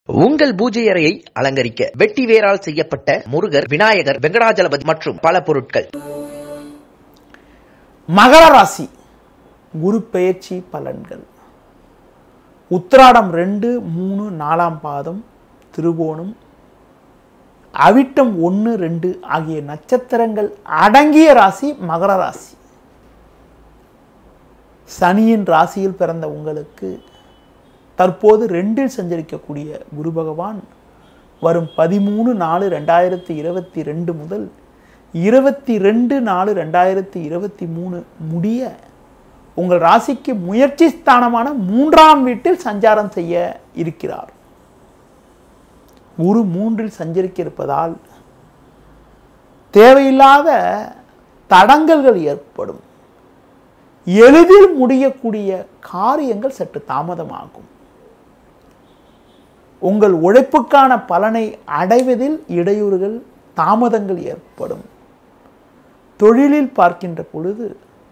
உங்கள் பூஜை அறையை அலங்கரிக்க வெட்டி வேரால் செய்யப்பட்ட முருகர் விநாயகர் வெங்கடாஜலபதி மற்றும் பல பொருட்கள் மகர ராசி குரு பெயர்ச்சி பலன்கள் உத்திராடம் ரெண்டு மூணு நாலாம் பாதம் திருவோணம் அவிட்டம் ஒன்று ரெண்டு ஆகிய நட்சத்திரங்கள் அடங்கிய ராசி மகர ராசி சனியின் ராசியில் பிறந்த உங்களுக்கு தற்போது ரெண்டில் சஞ்சரிக்கக்கூடிய குரு பகவான் வரும் பதிமூணு நாலு ரெண்டாயிரத்தி இருபத்தி ரெண்டு முதல் இருபத்தி ரெண்டு நாலு ரெண்டாயிரத்தி இருபத்தி மூணு முடிய உங்கள் ராசிக்கு முயற்சி ஸ்தானமான மூன்றாம் வீட்டில் சஞ்சாரம் செய்ய இருக்கிறார் குரு மூன்றில் சஞ்சரிக்க இருப்பதால் தேவையில்லாத தடங்கல்கள் ஏற்படும் எளிதில் முடியக்கூடிய காரியங்கள் சற்று தாமதமாகும் உங்கள் உழைப்புக்கான பலனை அடைவதில் இடையூறுகள் தாமதங்கள் ஏற்படும் தொழிலில் பார்க்கின்ற பொழுது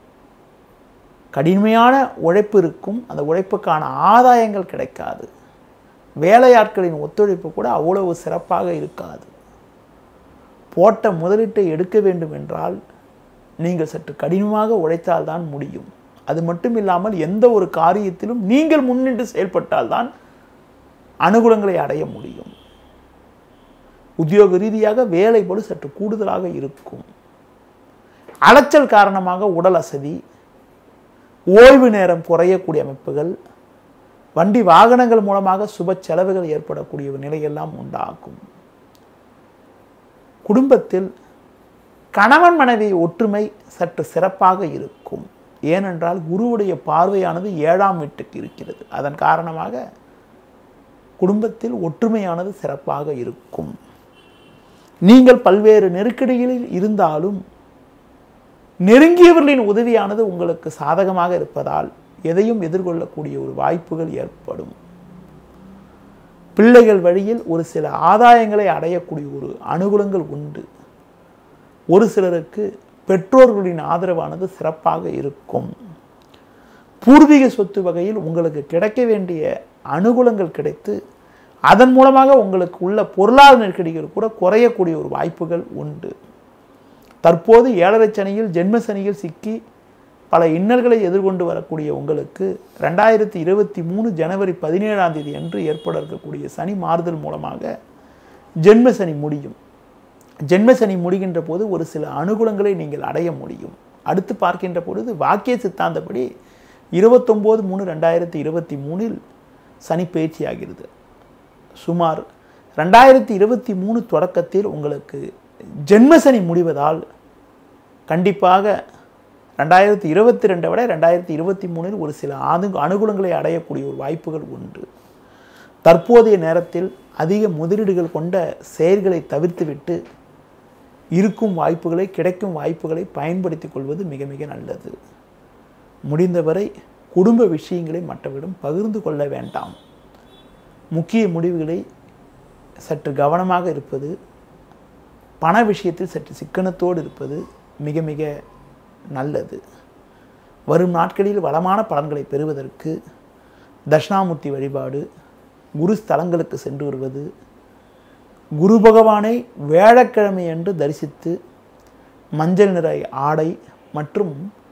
கடுமையான உழைப்பு இருக்கும் அந்த உழைப்புக்கான ஆதாயங்கள் கிடைக்காது வேலையாட்களின் ஒத்துழைப்பு கூட அவ்வளவு சிறப்பாக இருக்காது போட்ட முதலீட்டை எடுக்க வேண்டும் என்றால் நீங்கள் சற்று கடினமாக உழைத்தால்தான் முடியும் அது மட்டும் இல்லாமல் எந்த ஒரு காரியத்திலும் நீங்கள் முன்னின்று செயல்பட்டால்தான் அனுகூலங்களை அடைய முடியும் உத்தியோக ரீதியாக வேலை போல சற்று கூடுதலாக இருக்கும் அலைச்சல் காரணமாக உடல் அசதி ஓய்வு நேரம் குறையக்கூடிய அமைப்புகள் வண்டி வாகனங்கள் மூலமாக சுப செலவுகள் ஏற்படக்கூடிய ஒரு நிலையெல்லாம் உண்டாகும் குடும்பத்தில் கணவன் மனைவி ஒற்றுமை சற்று சிறப்பாக இருக்கும் ஏனென்றால் குருவுடைய பார்வையானது ஏழாம் வீட்டுக்கு இருக்கிறது அதன் காரணமாக குடும்பத்தில் ஒற்றுமையானது சிறப்பாக இருக்கும் நீங்கள் பல்வேறு நெருக்கடிகளில் இருந்தாலும் நெருங்கியவர்களின் உதவியானது உங்களுக்கு சாதகமாக இருப்பதால் எதையும் எதிர்கொள்ளக்கூடிய ஒரு வாய்ப்புகள் ஏற்படும் பிள்ளைகள் வழியில் ஒரு சில ஆதாயங்களை அடையக்கூடிய ஒரு அனுகூலங்கள் உண்டு ஒரு சிலருக்கு பெற்றோர்களின் ஆதரவானது சிறப்பாக இருக்கும் பூர்வீக சொத்து வகையில் உங்களுக்கு கிடைக்க வேண்டிய அனுகூலங்கள் கிடைத்து அதன் மூலமாக உங்களுக்கு உள்ள பொருளாதார நெருக்கடிகள் கூட குறையக்கூடிய ஒரு வாய்ப்புகள் உண்டு தற்போது ஏழரை சனியில் ஜென்ம சனியில் சிக்கி பல இன்னல்களை எதிர்கொண்டு வரக்கூடிய உங்களுக்கு ரெண்டாயிரத்தி இருபத்தி மூணு ஜனவரி பதினேழாம் தேதி அன்று ஏற்பட இருக்கக்கூடிய சனி மாறுதல் மூலமாக ஜென்ம சனி முடியும் ஜென்ம சனி முடிகின்ற போது ஒரு சில அனுகூலங்களை நீங்கள் அடைய முடியும் அடுத்து பார்க்கின்ற பொழுது வாக்கிய சித்தாந்தப்படி இருபத்தொம்போது மூணு ரெண்டாயிரத்தி இருபத்தி மூணில் சனி பயிற்சி ஆகிறது சுமார் ரெண்டாயிரத்தி இருபத்தி மூணு தொடக்கத்தில் உங்களுக்கு ஜென்மசனி முடிவதால் கண்டிப்பாக ரெண்டாயிரத்தி இருபத்தி ரெண்டை விட ரெண்டாயிரத்தி இருபத்தி மூணில் ஒரு சில அனு அனுகூலங்களை அடையக்கூடிய ஒரு வாய்ப்புகள் உண்டு தற்போதைய நேரத்தில் அதிக முதலீடுகள் கொண்ட செயல்களை தவிர்த்துவிட்டு இருக்கும் வாய்ப்புகளை கிடைக்கும் வாய்ப்புகளை பயன்படுத்திக் கொள்வது மிக மிக நல்லது முடிந்தவரை குடும்ப விஷயங்களை மற்றவரிடம் பகிர்ந்து கொள்ள வேண்டாம் முக்கிய முடிவுகளை சற்று கவனமாக இருப்பது பண விஷயத்தில் சற்று சிக்கனத்தோடு இருப்பது மிக மிக நல்லது வரும் நாட்களில் வளமான பலன்களை பெறுவதற்கு தட்சிணாமூர்த்தி வழிபாடு குரு ஸ்தலங்களுக்கு சென்று வருவது குரு பகவானை வேழக்கிழமை என்று தரிசித்து மஞ்சள் நிற ஆடை மற்றும்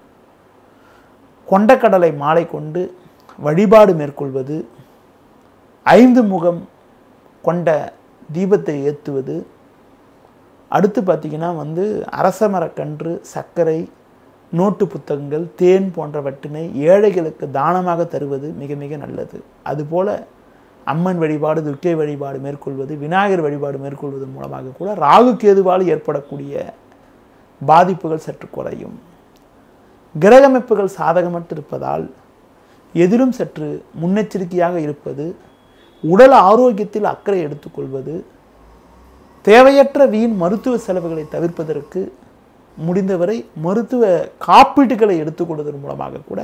கொண்டக்கடலை மாலை கொண்டு வழிபாடு மேற்கொள்வது ஐந்து முகம் கொண்ட தீபத்தை ஏற்றுவது அடுத்து பார்த்திங்கன்னா வந்து அரச மரக்கன்று சர்க்கரை நோட்டு புத்தகங்கள் தேன் போன்றவற்றினை ஏழைகளுக்கு தானமாக தருவது மிக மிக நல்லது அதுபோல் அம்மன் வழிபாடு துர்க்கை வழிபாடு மேற்கொள்வது விநாயகர் வழிபாடு மேற்கொள்வதன் மூலமாக கூட ராகு கேதுவால் ஏற்படக்கூடிய பாதிப்புகள் சற்று குறையும் கிரகமைப்புகள் சாதகமற்று இருப்பதால் எதிலும் சற்று முன்னெச்சரிக்கையாக இருப்பது உடல் ஆரோக்கியத்தில் அக்கறை எடுத்துக்கொள்வது தேவையற்ற வீண் மருத்துவ செலவுகளை தவிர்ப்பதற்கு முடிந்தவரை மருத்துவ காப்பீட்டுகளை எடுத்துக்கொள்வதன் மூலமாக கூட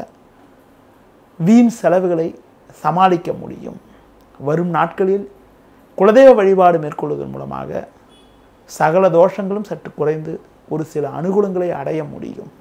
வீண் செலவுகளை சமாளிக்க முடியும் வரும் நாட்களில் குலதெய்வ வழிபாடு மேற்கொள்வதன் மூலமாக சகல தோஷங்களும் சற்று குறைந்து ஒரு சில அனுகூலங்களை அடைய முடியும்